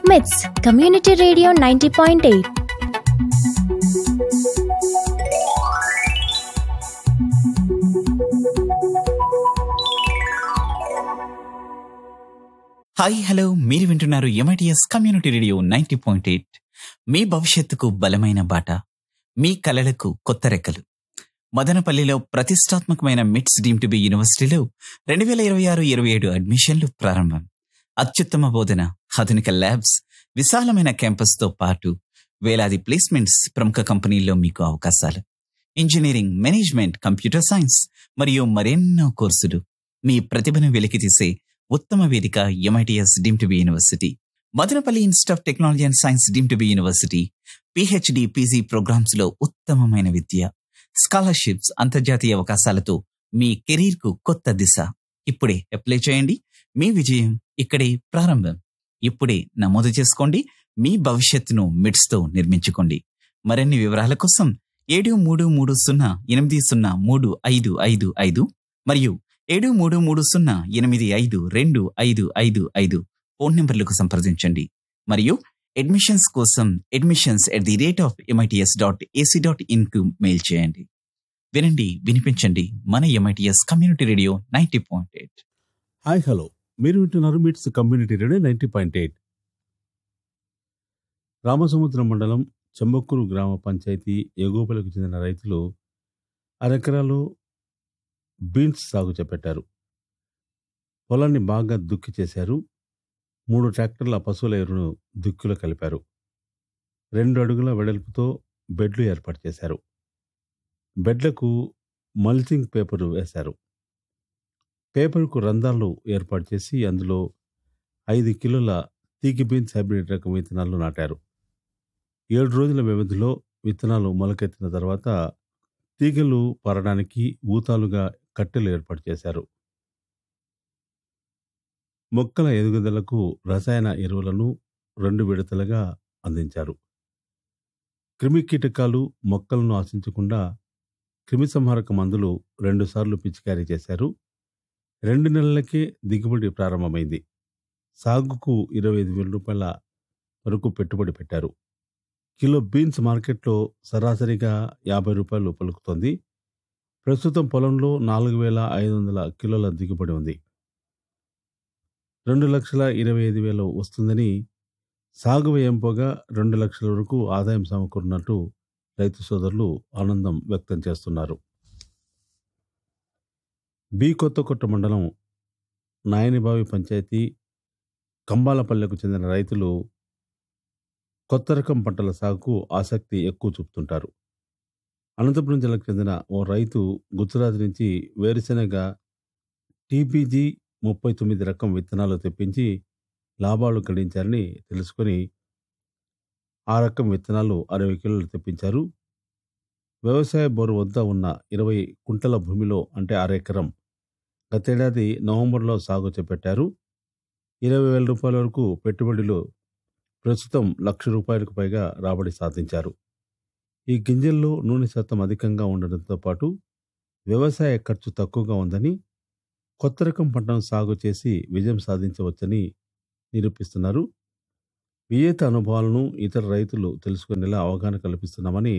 మిట్స్ community radio ninety point eight hi hello మీరు వింటున్నారు M I T S community radio ninety point eight మీ భవిష్యత్తుకు బలమైన బాట మీ కలలకు కొత్త రెక్కలు మదనపల్లిలో ప్రతిష్టాత్మకమైన మిట్స్ డీమ్ టు బి యూనివర్సిటీలో రెండు వేల ఇరవై ఆరు ఇరవై ఏడు అడ్మిషన్లు ప్రారంభం అత్యుత్తమ బోధన ఆధునిక ల్యాబ్స్ విశాలమైన క్యాంపస్తో పాటు వేలాది ప్లేస్మెంట్స్ ప్రముఖ కంపెనీల్లో మీకు అవకాశాలు ఇంజనీరింగ్ మేనేజ్మెంట్ కంప్యూటర్ సైన్స్ మరియు మరెన్నో కోర్సులు మీ ప్రతిభను వెలికితీసే ఉత్తమ వేదిక M I T S deem to be university Madanapalle institute of technology and science deem to be university P H D PG programmes లో ఉత్తమమైన విద్య స్కాలర్షిప్స్ అంతర్జాతీయ అవకాశాలతో మీ కెరీర్ కు కొత్త దిశ ఇప్పుడే అప్లై చేయండి మీ విజయం ఇక్కడే ప్రారంభం ఇప్పుడే నమోదు చేసుకోండి మీ భవిష్యత్తును మిడ్స్ తో నిర్మించుకోండి మరిన్ని వివరాల కోసం ఏడు మూడు మూడు సున్నా ఎనిమిది సున్నా మూడు ఐదు ఐదు ఐదు మరియు ఏడు మూడు మూడు సున్నా ఎనిమిది ఐదు రెండు ఐదు ఐదు ఐదు ఫోన్ నంబర్లకు సంప్రదించండి మరియు అడ్మిషన్స్ కోసం admissions at the rate of M I T S dot A C dot in కు మెయిల్ చేయండి వినండి వినిపించండి మన M I T S community radio ninety point eight hi hello మీరు వింటున్నారు MITS community radio ninety point eight Ramasamudram మండలం చెంబక్కూరు గ్రామ పంచాయతీ ఎగోపలకు చెందిన రైతులు అరెకరాలు బీన్స్ సాగు చేపట్టారు పొలాన్ని బాగా దుక్కి చేశారు మూడు ట్రాక్టర్ల పశువుల ఎరువును దుక్కిలో కలిపారు రెండు అడుగుల వెడల్పుతో బెడ్లు ఏర్పాటు చేశారు బెడ్లకు మల్చింగ్ పేపరు వేశారు పేపర్కు రంధ్రాలు ఏర్పాటు చేసి అందులో ఐదు కిలోల తీగి బీన్స్ హైబ్రిడ్ రకం విత్తనాలు నాటారు ఏడు రోజుల వ్యవధిలో విత్తనాలు మొలకెత్తిన తర్వాత తీగలు పరడానికి ఊతాలుగా కట్టెలు ఏర్పాటు చేశారు మొక్కల ఎదుగుదలకు రసాయన ఎరువులను రెండు విడతలుగా అందించారు క్రిమి కీటకాలు మొక్కలను ఆశించకుండా క్రిమిసంహారక మందులు రెండుసార్లు పిచికారీ చేశారు రెండు నెలలకే దిగుబడి ప్రారంభమైంది సాగుకు ఇరవై ఐదు వేల రూపాయల వరకు పెట్టుబడి పెట్టారు కిలో బీన్స్ మార్కెట్లో సరాసరిగా యాభై రూపాయలు పలుకుతోంది ప్రస్తుతం పొలంలో నాలుగు వేల ఐదు వందల కిలోల దిగుబడి ఉంది రెండు లక్షల ఇరవై ఐదు వేలు వస్తుందని సాగు వ్యయం పోగా రెండు లక్షల వరకు ఆదాయం సమకూరినట్టు రైతు సోదరులు ఆనందం వ్యక్తం చేస్తున్నారు బి కొత్తకొట్ట మండలం నాయనిబావి పంచాయతీ కంబాలపల్లెకు చెందిన రైతులు కొత్త రకం పంటల సాగుకు ఆసక్తి ఎక్కువ చూపుతుంటారు అనంతపురం జిల్లాకు చెందిన ఓ రైతు గుజరాత్ నుంచి వేరుశెనగ టీపీజీ ముప్పై తొమ్మిది రకం విత్తనాలు తెప్పించి లాభాలు గడించారని తెలుసుకొని ఆ రకం విత్తనాలు అరవై కిలోలు తెప్పించారు వ్యవసాయ బోరు వద్ద ఉన్న ఇరవై కుంటల భూమిలో అంటే అరెకరం గతేడాది నవంబర్లో సాగు చేపట్టారు ఇరవై వేల రూపాయల వరకు పెట్టుబడిలో ప్రస్తుతం లక్ష రూపాయలకు పైగా రాబడి సాధించారు ఈ గింజల్లో నూనె శాతం అధికంగా ఉండడంతో పాటు వ్యవసాయ ఖర్చు తక్కువగా ఉందని కొత్త రకం పంటను సాగు చేసి విజయం సాధించవచ్చని నిరూపిస్తున్నారు విజేత అనుభవాలను ఇతర రైతులు తెలుసుకునేలా అవగాహన కల్పిస్తున్నామని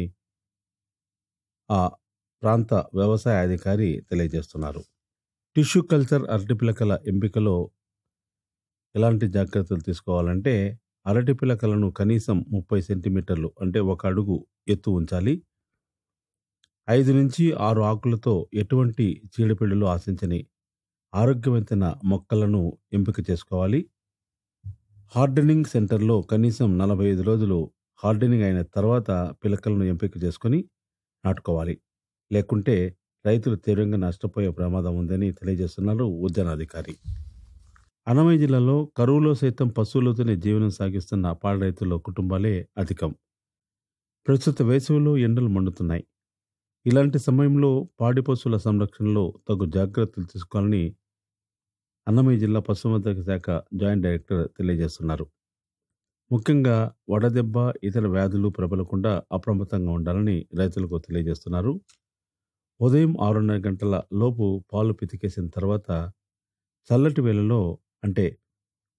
ఆ ప్రాంత వ్యవసాయ అధికారి తెలియజేస్తున్నారు టిష్యూ కల్చర్ అరటి పిలకల ఎంపికలో ఎలాంటి జాగ్రత్తలు తీసుకోవాలంటే అరటి పిలకలను కనీసం ముప్పై సెంటీమీటర్లు అంటే ఒక అడుగు ఎత్తు ఉంచాలి ఐదు నుంచి ఆరు ఆకులతో ఎటువంటి చీడపీడలు ఆశించని ఆరోగ్యవంతమైన మొక్కలను ఎంపిక చేసుకోవాలి హార్డెనింగ్ సెంటర్లో కనీసం నలభై ఐదు రోజులు హార్డెనింగ్ అయిన తర్వాత పిలకలను ఎంపిక చేసుకొని నాటుకోవాలి లేకుంటే రైతులు తీవ్రంగా నష్టపోయే ప్రమాదం ఉందని తెలియజేస్తున్నారు ఉద్యానాధికారి అన్నమయ్య జిల్లాలో కరువులో సైతం పశువులతోనే జీవనం సాగిస్తున్న పాడి రైతుల కుటుంబాలే అధికం ప్రస్తుత వేసవిలో ఎండలు మండుతున్నాయి ఇలాంటి సమయంలో పాడి పశువుల సంరక్షణలో తగు జాగ్రత్తలు తీసుకోవాలని అన్నమయ్య జిల్లా పశుసంవర్ధక శాఖ జాయింట్ డైరెక్టర్ తెలియజేస్తున్నారు ముఖ్యంగా వడదెబ్బ ఇతర వ్యాధులు ప్రబలకుండా అప్రమత్తంగా ఉండాలని రైతులకు తెలియజేస్తున్నారు ఉదయం ఆరున్నర గంటల లోపు పాలు పితికేసిన తర్వాత చల్లటి వేళలో అంటే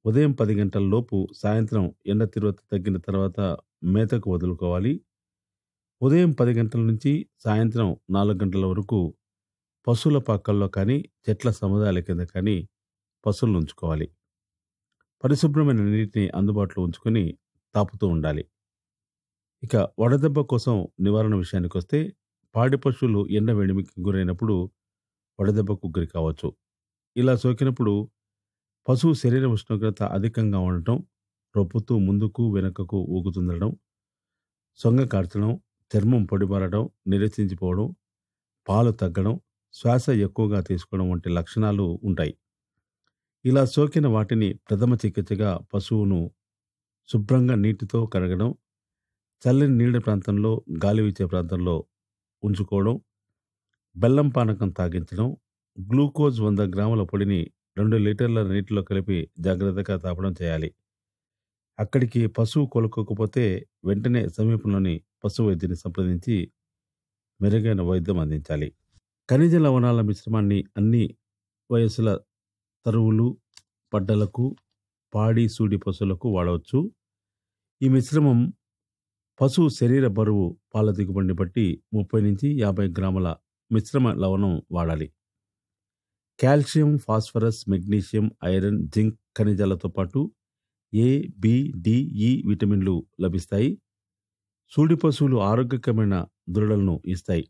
ఉదయం పది గంటల లోపు సాయంత్రం ఎండ తీవ్రత తగ్గిన తర్వాత మేతకు వదులుకోవాలి ఉదయం పది గంటల నుంచి సాయంత్రం నాలుగు గంటల వరకు పశువుల పాకల్లో కానీ చెట్ల సముదాయాల కింద కానీ పశువులను ఉంచుకోవాలి పరిశుభ్రమైన నీటిని అందుబాటులో ఉంచుకొని తాపుతూ ఉండాలి ఇక వడదెబ్బ కోసం నివారణ విషయానికి వస్తే పాడి పశువులు ఎండ వేడిమికి గురైనప్పుడు వడదెబ్బకు గురి కావచ్చు ఇలా సోకినప్పుడు పశువు శరీర ఉష్ణోగ్రత అధికంగా ఉండటం రొప్పుతూ ముందుకు వెనుకకు ఊగుతుండడం సొంగ కార్చడం చర్మం పొడిబారడం నిరసించిపోవడం పాలు తగ్గడం శ్వాస ఎక్కువగా తీసుకోవడం వంటి లక్షణాలు ఉంటాయి ఇలా సోకిన వాటిని ప్రథమ చికిత్సగా పశువును శుభ్రంగా నీటితో కడగడం చల్లని నీళ్ళ ప్రాంతంలో గాలి వీచే ప్రాంతంలో ఉంచుకోవడం బెల్లం పానకం తాగించడం గ్లూకోజ్ వంద గ్రాముల పొడిని రెండు లీటర్ల నీటిలో కలిపి జాగ్రత్తగా తాపడం చేయాలి అక్కడికి పశువు కోలుకోకపోతే వెంటనే సమీపంలోని పశు వైద్యుని సంప్రదించి మెరుగైన వైద్యం అందించాలి ఖనిజ లవణాల మిశ్రమాన్ని అన్ని వయసుల తరువులు పడ్డలకు పాడి సూడి పశువులకు వాడవచ్చు ఈ మిశ్రమం పశువు శరీర బరువు పాల దిగుబడిని బట్టి ముప్పై నుంచి యాభై గ్రాముల మిశ్రమ లవణం వాడాలి calcium phosphorus magnesium iron zinc ఖనిజాలతో పాటు ఏ బి డి, ఇ విటమిన్లు లభిస్తాయి సూడి పశువులు ఆరోగ్యకరమైన దృఢలను ఇస్తాయి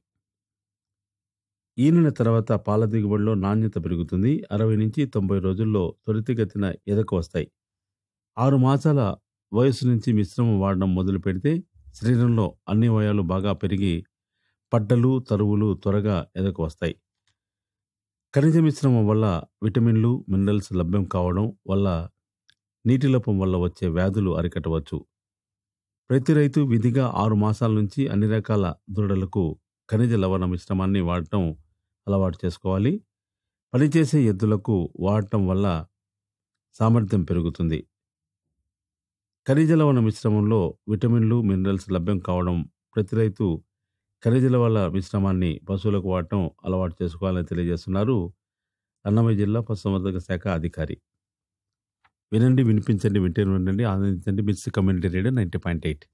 ఈనిన తర్వాత పాల దిగుబడిలో నాణ్యత పెరుగుతుంది అరవై నుంచి తొంభై రోజుల్లో త్వరితగతిన ఎదకు వస్తాయి ఆరు మాసాల వయసు నుంచి మిశ్రమం వాడడం మొదలు పెడితే శరీరంలో అన్ని వయాలు బాగా పెరిగి పడ్డలు తరువులు త్వరగా ఎదకు వస్తాయి ఖనిజ మిశ్రమం వల్ల విటమిన్లు మినరల్స్ లభ్యం కావడం వల్ల నీటి లోపం వల్ల వచ్చే వ్యాధులు అరికట్టవచ్చు ప్రతి రైతు విధిగా ఆరు మాసాల నుంచి అన్ని రకాల దూడలకు ఖనిజ లవణ మిశ్రమాన్ని వాడటం అలవాటు చేసుకోవాలి పనిచేసే ఎద్దులకు వాడటం వల్ల సామర్థ్యం పెరుగుతుంది ఖనిజ లవణ మిశ్రమంలో విటమిన్లు మినరల్స్ లభ్యం కావడం ప్రతి రైతు ఖనిజ లవణ మిశ్రమాన్ని పశువులకు వాడటం అలవాటు చేసుకోవాలని తెలియజేస్తున్నారు అన్నమయ్య జిల్లా పశుసంవర్ధక శాఖ అధికారి వినండి వినిపించండి వింటే వినండి ఆనందించండి Mirchi community radio ninety point eight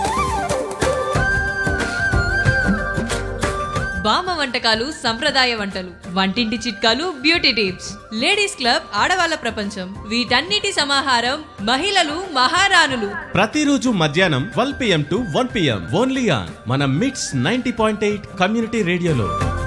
బామ్మ వంటకాలు సంప్రదాయ వంటలు వంటింటి చిట్కాలు బ్యూటీ టిప్స్ లేడీస్ క్లబ్ ఆడవాళ్ళ ప్రపంచం వీటన్నిటి సమాహారం మహిళలు మహారాణులు ప్రతిరోజు మధ్యాహ్నం twelve P M to one P M only on మన MITS ninety point eight community రేడియోలో